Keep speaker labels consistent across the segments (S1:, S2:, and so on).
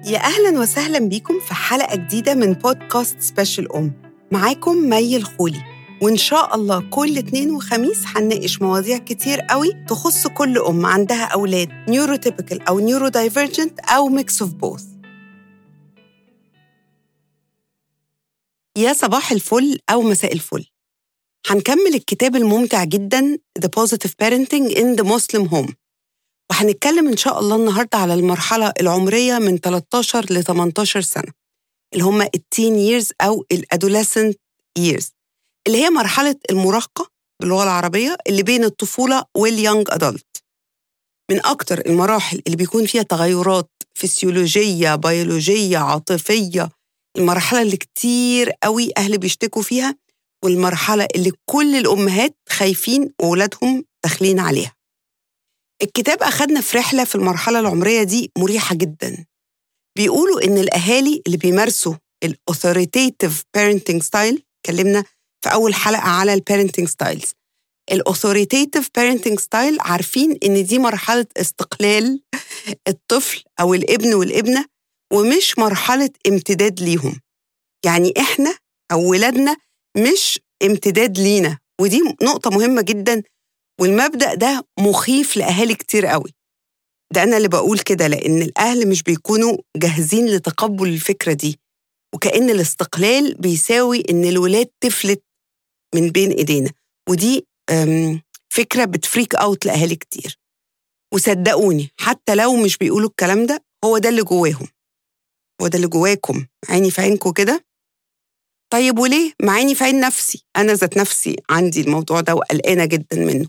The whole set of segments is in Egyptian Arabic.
S1: يا أهلا وسهلا بيكم في حلقة جديدة من بودكاست سبيشال أم معاكم مي الخولي وإن شاء الله كل اتنين وخميس هنناقش مواضيع كتير قوي تخص كل أم عندها أولاد نيوروتيبيكال أو نيورو دايفرجنت أو ميكس اوف بوث يا صباح الفل أو مساء الفل هنكمل الكتاب الممتع جدا The Positive Parenting in the Muslim Home وهنتكلم إن شاء الله النهاردة على المرحلة العمرية من 13 ل 18 سنة اللي هم التين ييرز أو الأدوليسنت ييرز اللي هي مرحلة المراهقة باللغة العربية اللي بين الطفولة واليونج أدلت من أكتر المراحل اللي بيكون فيها تغيرات فسيولوجية بيولوجية عاطفية المرحلة اللي كتير قوي أهل بيشتكوا فيها والمرحلة اللي كل الأمهات خايفين وولادهم داخلين عليها الكتاب أخدنا في رحلة في المرحلة العمرية دي مريحة جدا بيقولوا إن الأهالي اللي بيمارسوا الأوثوريتيف parenting ستايل اتكلمنا في أول حلقة على البيرنتنج ستايلز الأوثوريتيف parenting ستايل عارفين إن دي مرحلة استقلال الطفل أو الابن والابنة ومش مرحلة امتداد ليهم يعني إحنا أو ولادنا مش امتداد لينا ودي نقطة مهمة جدا والمبدأ ده مخيف لأهالي كتير قوي ده أنا اللي بقول كده لأن الأهل مش بيكونوا جاهزين لتقبل الفكرة دي وكأن الاستقلال بيساوي إن الولاد تفلت من بين إيدينا ودي فكرة بتفريك أوت لأهالي كتير وصدقوني حتى لو مش بيقولوا الكلام ده هو ده اللي جواهم هو ده اللي جواكم عيني في عينكم كده طيب وليه؟ مع عيني في عين نفسي أنا ذات نفسي عندي الموضوع ده وقلقانة جدا منه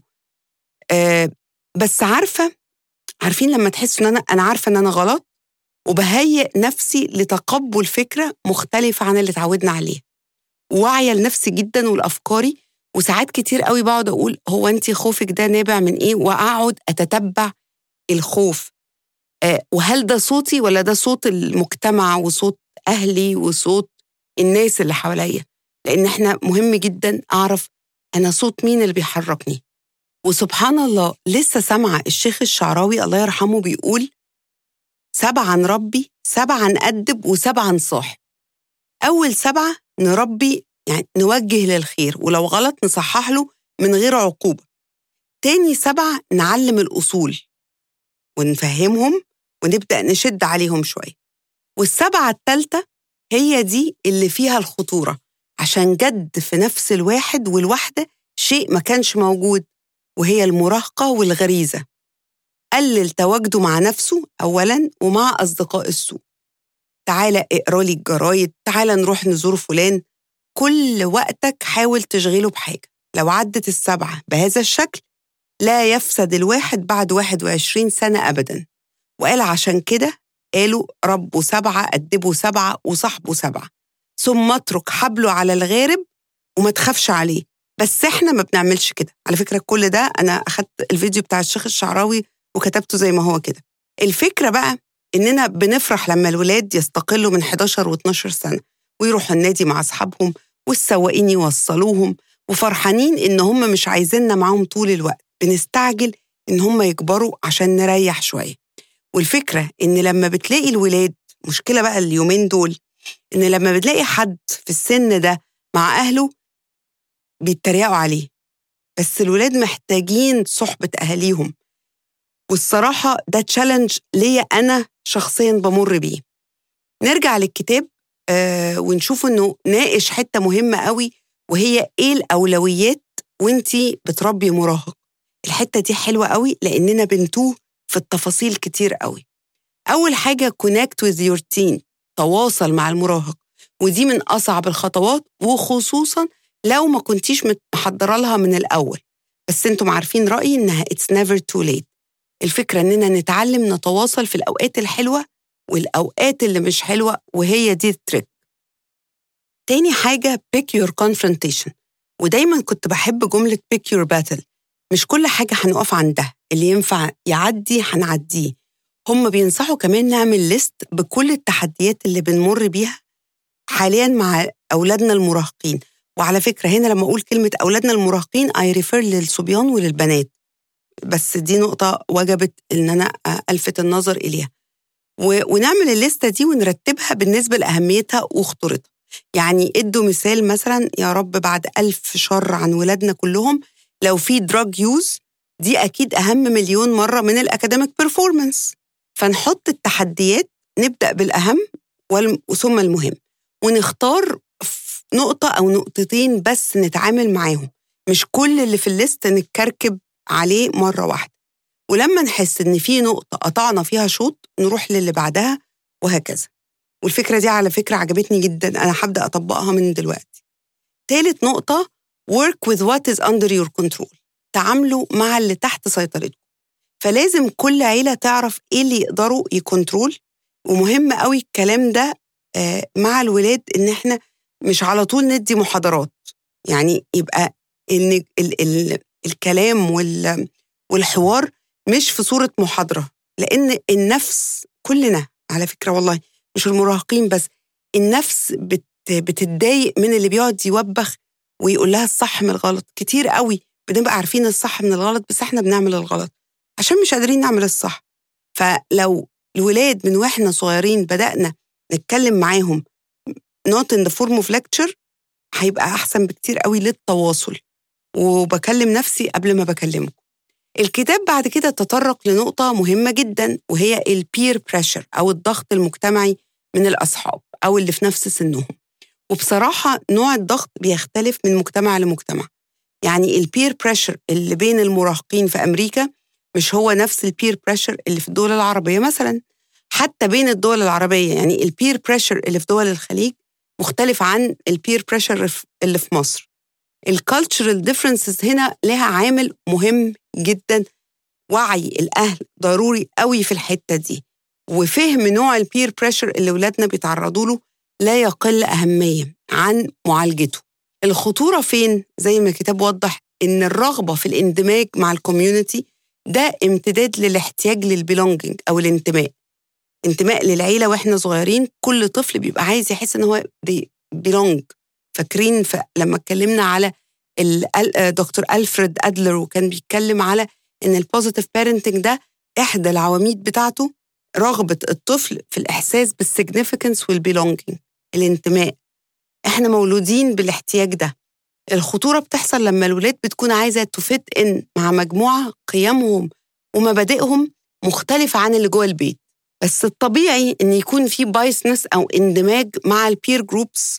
S1: أه بس عارفة عارفين لما تحسوا إن أنا أنا عارفة إن أنا غلط وبهيئ نفسي لتقبل فكرة مختلفة عن اللي اتعودنا عليه واعية لنفسي جدا ولأفكاري وساعات كتير قوي بقعد أقول هو أنت خوفك ده نابع من إيه وأقعد أتتبع الخوف أه وهل ده صوتي ولا ده صوت المجتمع وصوت أهلي وصوت الناس اللي حواليا لأن إحنا مهم جدا أعرف أنا صوت مين اللي بيحركني وسبحان الله لسه سامعة الشيخ الشعراوي الله يرحمه بيقول سبعا ربي سبعا أدب وسبعا صاحب أول سبعة نربي يعني نوجه للخير ولو غلط نصحح له من غير عقوبة تاني سبعة نعلم الأصول ونفهمهم ونبدأ نشد عليهم شوية والسبعة التالتة هي دي اللي فيها الخطورة عشان جد في نفس الواحد والواحدة شيء ما كانش موجود وهي المراهقة والغريزة قلل تواجده مع نفسه أولا ومع أصدقاء السوء تعالى اقرا لي الجرايد تعالى نروح نزور فلان كل وقتك حاول تشغله بحاجة لو عدت السبعة بهذا الشكل لا يفسد الواحد بعد 21 سنة أبدا وقال عشان كده قالوا ربوا سبعة أدبوا سبعة وصاحبوا سبعة ثم اترك حبله على الغارب وما تخافش عليه بس احنا ما بنعملش كده على فكرة كل ده أنا أخدت الفيديو بتاع الشيخ الشعراوي وكتبته زي ما هو كده الفكرة بقى إننا بنفرح لما الولاد يستقلوا من 11 و12 سنة ويروحوا النادي مع أصحابهم والسواقين يوصلوهم وفرحانين إن هم مش عايزيننا معاهم طول الوقت بنستعجل إن هم يكبروا عشان نريح شوية والفكرة إن لما بتلاقي الولاد مشكلة بقى اليومين دول إن لما بتلاقي حد في السن ده مع أهله بيتريقوا عليه بس الولاد محتاجين صحبة أهاليهم والصراحة ده تشالنج ليا أنا شخصيا بمر بيه نرجع للكتاب آه ونشوف إنه ناقش حتة مهمة قوي وهي إيه الأولويات وإنتي بتربي مراهق الحتة دي حلوة قوي لأننا بنتوه في التفاصيل كتير قوي أول حاجة connect with your teen تواصل مع المراهق ودي من أصعب الخطوات وخصوصا لو ما كنتيش محضرة لها من الأول بس انتم عارفين رأيي إنها it's never too late الفكرة إننا نتعلم نتواصل في الأوقات الحلوة والأوقات اللي مش حلوة وهي دي التريك تاني حاجة pick your confrontation ودايما كنت بحب جملة pick your battle مش كل حاجة هنقف عندها اللي ينفع يعدي هنعديه هم بينصحوا كمان نعمل ليست بكل التحديات اللي بنمر بيها حاليا مع أولادنا المراهقين وعلى فكرة هنا لما أقول كلمة أولادنا المراهقين I refer للصبيان وللبنات بس دي نقطة وجبت إن أنا ألفت النظر إليها ونعمل الليستة دي ونرتبها بالنسبة لأهميتها وخطورتها يعني ادوا مثال مثلا يا رب بعد ألف شر عن ولادنا كلهم لو في دراج يوز دي أكيد أهم مليون مرة من الأكاديميك بيرفورمانس فنحط التحديات نبدأ بالأهم ثم المهم ونختار نقطة أو نقطتين بس نتعامل معاهم مش كل اللي في الليست نتكركب عليه مرة واحدة ولما نحس إن في نقطة قطعنا فيها شوط نروح للي بعدها وهكذا والفكرة دي على فكرة عجبتني جدا أنا هبدأ أطبقها من دلوقتي ثالث نقطة work with what is under your control تعاملوا مع اللي تحت سيطرتكم فلازم كل عيلة تعرف إيه اللي يقدروا يكنترول ومهم قوي الكلام ده آه، مع الولاد إن إحنا مش على طول ندي محاضرات يعني يبقى إن ال ال الكلام وال والحوار مش في صورة محاضرة لأن النفس كلنا على فكرة والله مش المراهقين بس النفس بت بتتضايق من اللي بيقعد يوبخ ويقول لها الصح من الغلط كتير قوي بنبقى عارفين الصح من الغلط بس احنا بنعمل الغلط عشان مش قادرين نعمل الصح فلو الولاد من واحنا صغيرين بدأنا نتكلم معاهم not in the form of lecture هيبقى أحسن بكتير قوي للتواصل وبكلم نفسي قبل ما بكلمكم الكتاب بعد كده تطرق لنقطة مهمة جدا وهي البير بريشر أو الضغط المجتمعي من الأصحاب أو اللي في نفس سنهم وبصراحة نوع الضغط بيختلف من مجتمع لمجتمع يعني البير بريشر اللي بين المراهقين في أمريكا مش هو نفس البير بريشر اللي في الدول العربية مثلا حتى بين الدول العربية يعني البير بريشر اللي في دول الخليج مختلف عن البير بريشر اللي في مصر الكالتشرال ديفرنسز هنا لها عامل مهم جدا وعي الأهل ضروري قوي في الحتة دي وفهم نوع البير بريشر اللي ولادنا بيتعرضوا له لا يقل أهمية عن معالجته الخطورة فين زي ما الكتاب وضح إن الرغبة في الاندماج مع الكوميونتي ده امتداد للاحتياج للبيلونجينج أو الانتماء انتماء للعيلة وإحنا صغيرين كل طفل بيبقى عايز يحس إن هو بيلونج فاكرين لما اتكلمنا على دكتور ألفريد أدلر وكان بيتكلم على إن البوزيتيف بيرنتنج ده إحدى العواميد بتاعته رغبة الطفل في الإحساس بالسيجنيفيكانس والبيلونجينج الانتماء إحنا مولودين بالاحتياج ده الخطورة بتحصل لما الولاد بتكون عايزة تفت إن مع مجموعة قيمهم ومبادئهم مختلفة عن اللي جوه البيت بس الطبيعي إن يكون في بايسنس أو اندماج مع البير جروبس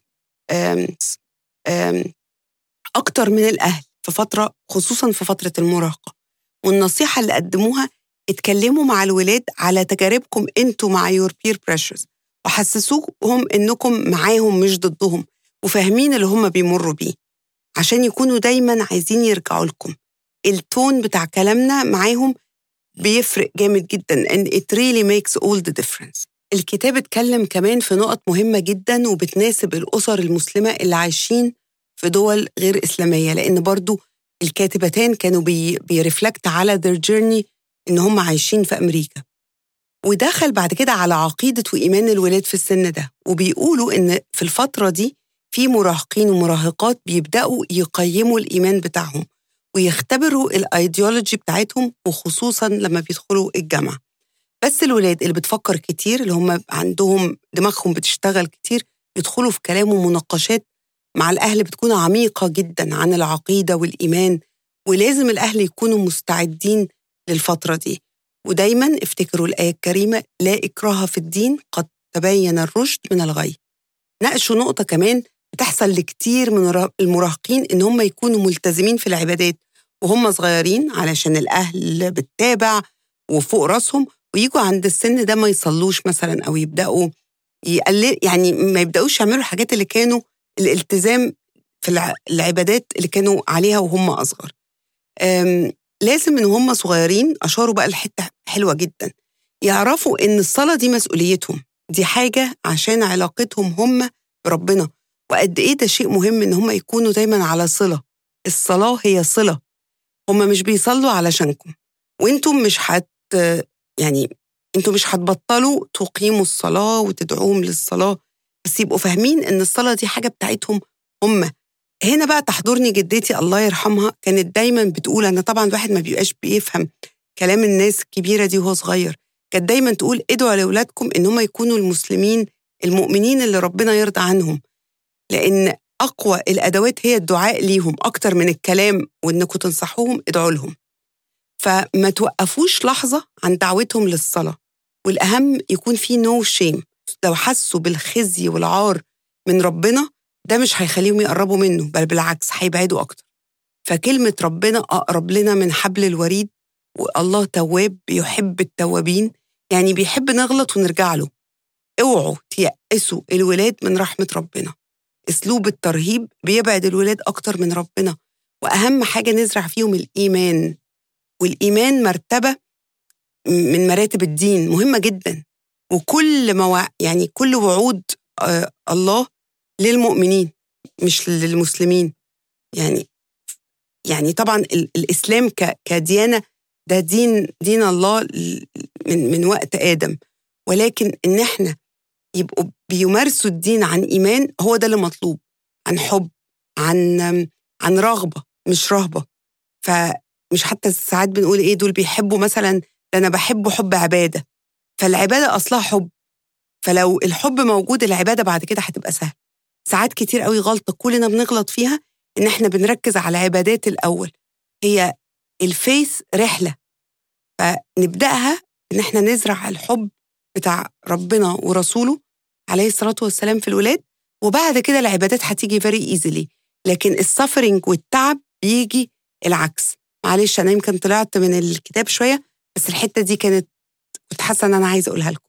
S1: أكتر من الأهل في فترة خصوصا في فترة المراهقة والنصيحة اللي قدموها اتكلموا مع الولاد على تجاربكم انتوا مع يور بير بريشرز وحسسوهم انكم معاهم مش ضدهم وفاهمين اللي هم بيمروا بيه عشان يكونوا دايما عايزين يرجعوا لكم التون بتاع كلامنا معاهم بيفرق جامد جدا and it really makes all the difference الكتاب اتكلم كمان في نقط مهمة جدا وبتناسب الأسر المسلمة اللي عايشين في دول غير إسلامية لأن برضو الكاتبتان كانوا بي بيرفلكت على their journey إن هم عايشين في أمريكا ودخل بعد كده على عقيدة وإيمان الولاد في السن ده وبيقولوا إن في الفترة دي في مراهقين ومراهقات بيبدأوا يقيموا الإيمان بتاعهم ويختبروا الايديولوجي بتاعتهم وخصوصا لما بيدخلوا الجامعة بس الولاد اللي بتفكر كتير اللي هم عندهم دماغهم بتشتغل كتير يدخلوا في كلام ومناقشات مع الأهل بتكون عميقة جدا عن العقيدة والإيمان ولازم الأهل يكونوا مستعدين للفترة دي ودايما افتكروا الآية الكريمة لا إكراه في الدين قد تبين الرشد من الغي ناقشوا نقطة كمان بتحصل لكتير من المراهقين إن هم يكونوا ملتزمين في العبادات وهم صغيرين علشان الأهل بتتابع وفوق راسهم ويجوا عند السن ده ما يصلوش مثلا أو يبدأوا يقلل يعني ما يبدأوش يعملوا الحاجات اللي كانوا الالتزام في العبادات اللي كانوا عليها وهم أصغر لازم إن هم صغيرين أشاروا بقى لحتة حلوة جدا يعرفوا إن الصلاة دي مسؤوليتهم دي حاجة عشان علاقتهم هم بربنا وقد إيه ده شيء مهم إن هم يكونوا دايما على صلة الصلاة هي صلة هم مش بيصلوا علشانكم وانتم مش حت يعني انتم مش هتبطلوا تقيموا الصلاة وتدعوهم للصلاة بس يبقوا فاهمين ان الصلاة دي حاجة بتاعتهم هم هنا بقى تحضرني جدتي الله يرحمها كانت دايما بتقول انا طبعا الواحد ما بيبقاش بيفهم كلام الناس الكبيرة دي وهو صغير كانت دايما تقول ادعوا لاولادكم ان هم يكونوا المسلمين المؤمنين اللي ربنا يرضى عنهم لان اقوى الادوات هي الدعاء ليهم اكتر من الكلام وانكم تنصحوهم ادعوا لهم فما توقفوش لحظه عن دعوتهم للصلاه والاهم يكون في نو no شيم لو حسوا بالخزي والعار من ربنا ده مش هيخليهم يقربوا منه بل بالعكس هيبعدوا اكتر فكلمه ربنا اقرب لنا من حبل الوريد والله تواب بيحب التوابين يعني بيحب نغلط ونرجع له اوعوا تيأسوا الولاد من رحمة ربنا اسلوب الترهيب بيبعد الولاد اكتر من ربنا واهم حاجه نزرع فيهم الايمان والايمان مرتبه من مراتب الدين مهمه جدا وكل موا... يعني كل وعود آه الله للمؤمنين مش للمسلمين يعني يعني طبعا الاسلام ك... كديانه ده دين دين الله من من وقت ادم ولكن ان احنا يبقوا بيمارسوا الدين عن ايمان هو ده اللي مطلوب عن حب عن عن رغبه مش رهبه فمش حتى ساعات بنقول ايه دول بيحبوا مثلا ده انا بحبه حب عباده فالعباده اصلها حب فلو الحب موجود العباده بعد كده هتبقى سهل ساعات كتير قوي غلطه كلنا بنغلط فيها ان احنا بنركز على العبادات الاول هي الفيس رحله فنبداها ان احنا نزرع الحب بتاع ربنا ورسوله عليه الصلاه والسلام في الولاد وبعد كده العبادات هتيجي فيري ايزلي لكن السفرنج والتعب بيجي العكس معلش انا يمكن طلعت من الكتاب شويه بس الحته دي كانت كنت حاسه ان انا عايزه اقولها لكم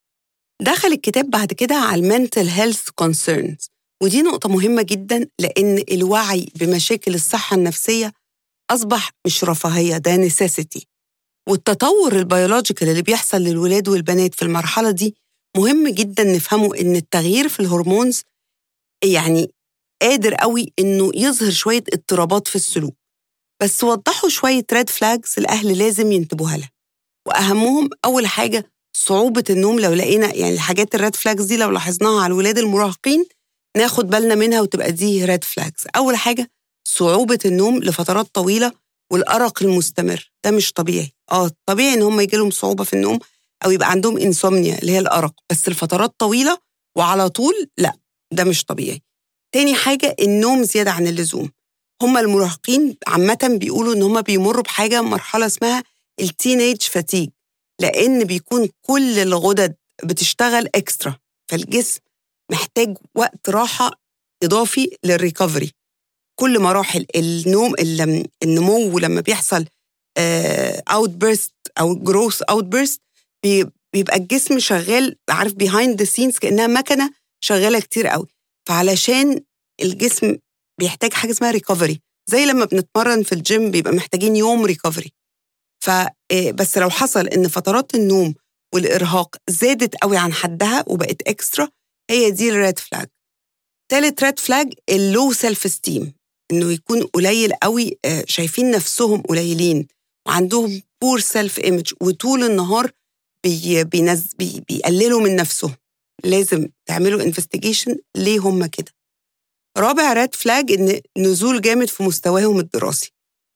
S1: دخل الكتاب بعد كده على المنتل هيلث كونسيرنز ودي نقطة مهمة جدا لأن الوعي بمشاكل الصحة النفسية أصبح مش رفاهية ده نسيسيتي والتطور البيولوجيكال اللي بيحصل للولاد والبنات في المرحلة دي مهم جدا نفهمه إن التغيير في الهرمونز يعني قادر قوي إنه يظهر شوية اضطرابات في السلوك بس وضحوا شوية ريد فلاجز الأهل لازم ينتبهوا لها وأهمهم أول حاجة صعوبة النوم لو لقينا يعني الحاجات الريد فلاجز دي لو لاحظناها على الولاد المراهقين ناخد بالنا منها وتبقى دي ريد فلاجز أول حاجة صعوبة النوم لفترات طويلة والأرق المستمر ده مش طبيعي اه طبيعي ان هم يجي لهم صعوبة في النوم أو يبقى عندهم انسومنيا اللي هي الأرق بس لفترات طويلة وعلى طول لا ده مش طبيعي تاني حاجة النوم زيادة عن اللزوم هم المراهقين عامة بيقولوا إن هم بيمروا بحاجة مرحلة اسمها التينيج فاتيج لأن بيكون كل الغدد بتشتغل إكسترا فالجسم محتاج وقت راحة إضافي للريكفري كل مراحل النوم النمو لما بيحصل اوت بيرست او جروث اوت بيرست بيبقى الجسم شغال عارف بيهايند ذا سينز كانها مكنه شغاله كتير قوي فعلشان الجسم بيحتاج حاجه اسمها ريكفري زي لما بنتمرن في الجيم بيبقى محتاجين يوم ريكفري ف بس لو حصل ان فترات النوم والارهاق زادت قوي عن حدها وبقت اكسترا هي دي الريد فلاج تالت ريد فلاج اللو سيلف استيم انه يكون قليل قوي شايفين نفسهم قليلين وعندهم بور سيلف ايمج وطول النهار بي بينز بي بيقللوا من نفسهم لازم تعملوا انفستيجيشن ليه هم كده رابع ريد فلاج ان نزول جامد في مستواهم الدراسي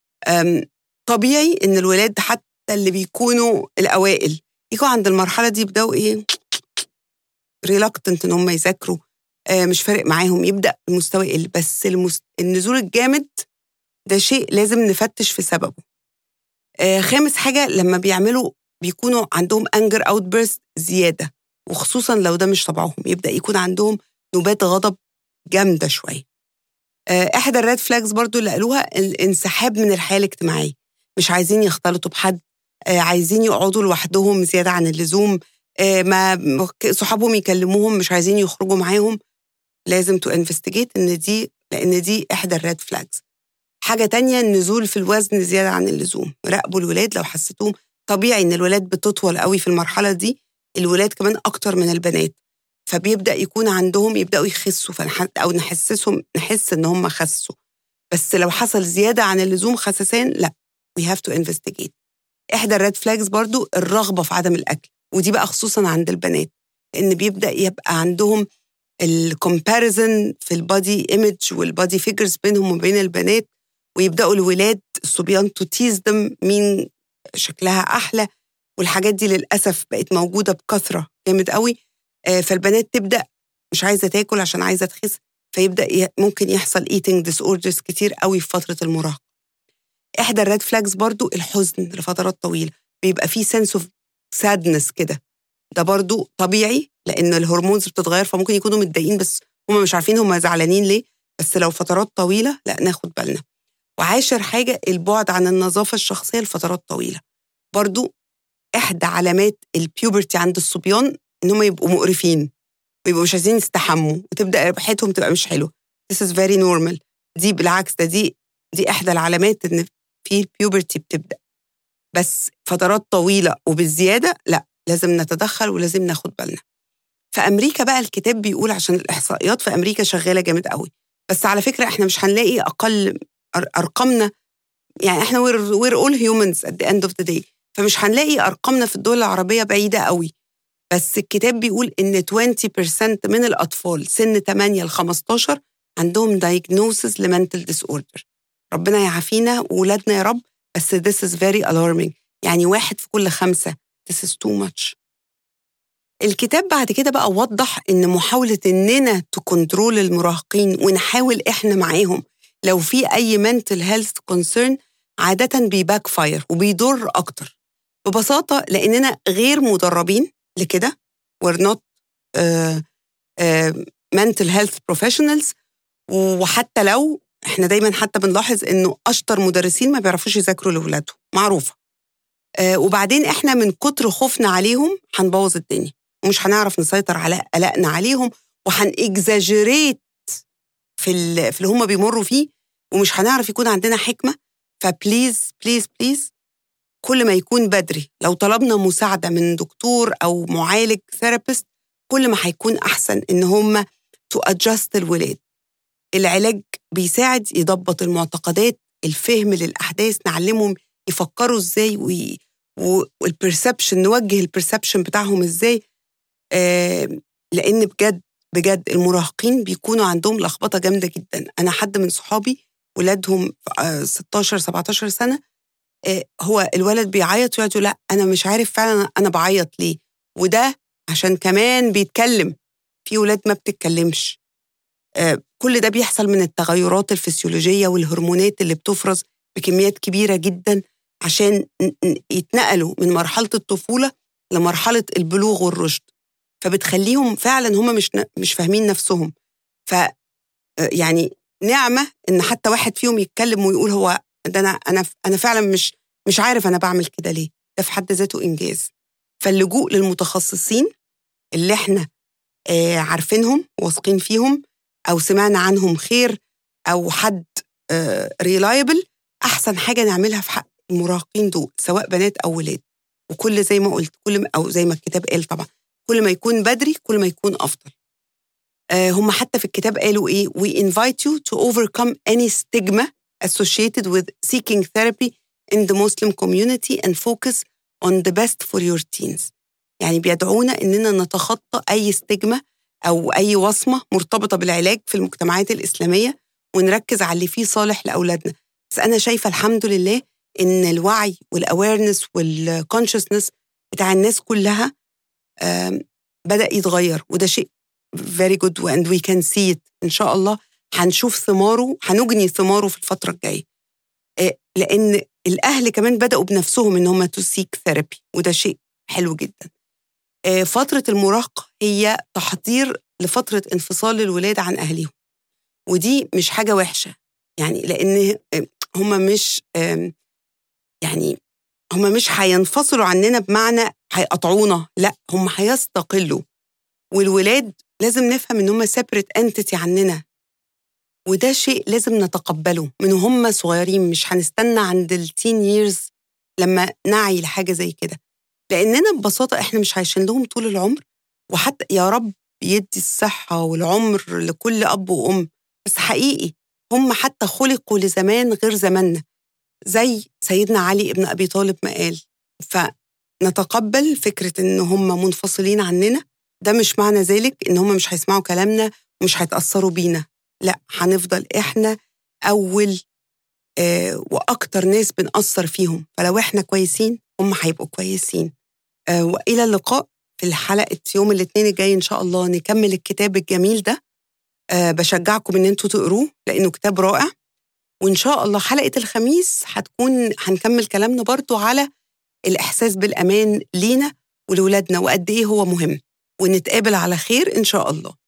S1: طبيعي ان الولاد حتى اللي بيكونوا الاوائل يجوا عند المرحله دي يبداوا ايه ريلاكتنت ان هم يذاكروا مش فارق معاهم يبدا المستوى يقل بس المست... النزول الجامد ده شيء لازم نفتش في سببه خامس حاجه لما بيعملوا بيكونوا عندهم انجر اوت بيرست زياده وخصوصا لو ده مش طبعهم يبدا يكون عندهم نوبات غضب جامده شويه احدى الريد فلاجز برضو اللي قالوها الانسحاب من الحياه الاجتماعيه مش عايزين يختلطوا بحد عايزين يقعدوا لوحدهم زياده عن اللزوم ما صحابهم يكلموهم مش عايزين يخرجوا معاهم لازم تو انفستيجيت ان دي لان دي احدى الريد فلاجز حاجه تانية النزول في الوزن زياده عن اللزوم راقبوا الولاد لو حسيتوهم طبيعي ان الولاد بتطول قوي في المرحله دي الولاد كمان اكتر من البنات فبيبدا يكون عندهم يبداوا يخسوا او نحسسهم نحس ان هم خسوا بس لو حصل زياده عن اللزوم خسسان لا وي هاف تو انفستيجيت احدى الريد فلاجز برضو الرغبه في عدم الاكل ودي بقى خصوصا عند البنات لان بيبدا يبقى عندهم الكومباريزن في البادي ايمج والبادي فيجرز بينهم وبين البنات ويبداوا الولاد الصبيان تو تيز دم مين شكلها احلى والحاجات دي للاسف بقت موجوده بكثره جامد قوي آه، فالبنات تبدا مش عايزه تاكل عشان عايزه تخس فيبدا ممكن يحصل ايتنج ديس اوردرز كتير قوي في فتره المراهقه احدى الريد فلاجز برضو الحزن لفترات طويله بيبقى فيه سنس اوف سادنس كده ده برضو طبيعي لان الهرمونز بتتغير فممكن يكونوا متضايقين بس هم مش عارفين هم زعلانين ليه بس لو فترات طويله لا ناخد بالنا وعاشر حاجه البعد عن النظافه الشخصيه لفترات طويله برضو احدى علامات البيوبرتي عند الصبيان ان هم يبقوا مقرفين ويبقوا مش عايزين يستحموا وتبدا ريحتهم تبقى مش حلوه This is very normal دي بالعكس ده دي دي احدى العلامات ان في البيوبرتي بتبدا بس فترات طويله وبالزياده لا لازم نتدخل ولازم ناخد بالنا في امريكا بقى الكتاب بيقول عشان الاحصائيات في امريكا شغاله جامد قوي بس على فكره احنا مش هنلاقي اقل ارقامنا يعني احنا وير وير اول هيومنز ات ذا اند اوف ذا داي فمش هنلاقي ارقامنا في الدول العربيه بعيده قوي بس الكتاب بيقول ان 20% من الاطفال سن 8 ل 15 عندهم diagnosis لمنتل ديس اوردر ربنا يعافينا وولادنا يا رب بس this is very alarming يعني واحد في كل خمسة this is too much الكتاب بعد كده بقى وضح ان محاولة اننا تكنترول المراهقين ونحاول احنا معاهم لو في اي mental health concern عادة بيباك فاير وبيضر اكتر ببساطة لاننا غير مدربين لكده we're not uh, uh, mental health professionals وحتى لو احنا دايما حتى بنلاحظ انه اشطر مدرسين ما بيعرفوش يذاكروا لاولادهم معروفه آه وبعدين احنا من كتر خوفنا عليهم هنبوظ الدنيا ومش هنعرف نسيطر على قلقنا عليهم وهنإكزاجريت في ال... في اللي هم بيمروا فيه ومش هنعرف يكون عندنا حكمه فبليز بليز بليز كل ما يكون بدري لو طلبنا مساعده من دكتور او معالج ثيرابيست كل ما هيكون احسن ان هم تو ادجست الولاد العلاج بيساعد يضبط المعتقدات الفهم للاحداث نعلمهم يفكروا ازاي والبرسبشن نوجه البرسبشن بتاعهم ازاي آه لان بجد بجد المراهقين بيكونوا عندهم لخبطه جامده جدا انا حد من صحابي ولادهم 16 17 سنه آه هو الولد بيعيط ويقعد لا انا مش عارف فعلا انا بعيط ليه وده عشان كمان بيتكلم في ولاد ما بتتكلمش آه كل ده بيحصل من التغيرات الفسيولوجيه والهرمونات اللي بتفرز بكميات كبيره جدا عشان يتنقلوا من مرحله الطفوله لمرحله البلوغ والرشد فبتخليهم فعلا هم مش مش فاهمين نفسهم ف يعني نعمه ان حتى واحد فيهم يتكلم ويقول هو ده انا انا انا فعلا مش مش عارف انا بعمل كده ليه ده في حد ذاته انجاز فاللجوء للمتخصصين اللي احنا آه عارفينهم واثقين فيهم او سمعنا عنهم خير او حد ريلايبل آه احسن حاجه نعملها في حق المراهقين دول سواء بنات او ولاد وكل زي ما قلت كل ما او زي ما الكتاب قال طبعا كل ما يكون بدري كل ما يكون افضل آه هم حتى في الكتاب قالوا ايه we invite you to overcome any stigma associated with seeking therapy in the Muslim community and focus on the best for your teens يعني بيدعونا اننا نتخطى اي ستيجما او اي وصمه مرتبطه بالعلاج في المجتمعات الاسلاميه ونركز على اللي فيه صالح لاولادنا بس انا شايفه الحمد لله ان الوعي والاويرنس والكونشسنس بتاع الناس كلها بدا يتغير وده شيء very good and we can see it ان شاء الله هنشوف ثماره هنجني ثماره في الفتره الجايه لان الاهل كمان بداوا بنفسهم ان هم تو سيك ثيرابي وده شيء حلو جدا فتره المراهقه هي تحضير لفتره انفصال الولاد عن اهليهم ودي مش حاجه وحشه يعني لان هم مش يعني هم مش هينفصلوا عننا بمعنى هيقطعونا لا هم هيستقلوا والولاد لازم نفهم ان هم سيبريت انتيتي عننا وده شيء لازم نتقبله من هم صغيرين مش هنستنى عند التين ييرز لما نعي لحاجه زي كده لاننا ببساطه احنا مش عايشين لهم طول العمر وحتى يا رب يدي الصحه والعمر لكل اب وام بس حقيقي هم حتى خلقوا لزمان غير زماننا زي سيدنا علي ابن ابي طالب ما قال فنتقبل فكره ان هم منفصلين عننا ده مش معنى ذلك ان هم مش هيسمعوا كلامنا ومش هيتاثروا بينا لا هنفضل احنا اول آه واكتر ناس بنأثر فيهم فلو احنا كويسين هم هيبقوا كويسين آه، والى اللقاء في حلقه يوم الاثنين الجاي ان شاء الله نكمل الكتاب الجميل ده آه، بشجعكم ان انتوا تقروه لانه كتاب رائع وان شاء الله حلقه الخميس هتكون هنكمل كلامنا برضو على الاحساس بالامان لينا ولولادنا وقد ايه هو مهم ونتقابل على خير ان شاء الله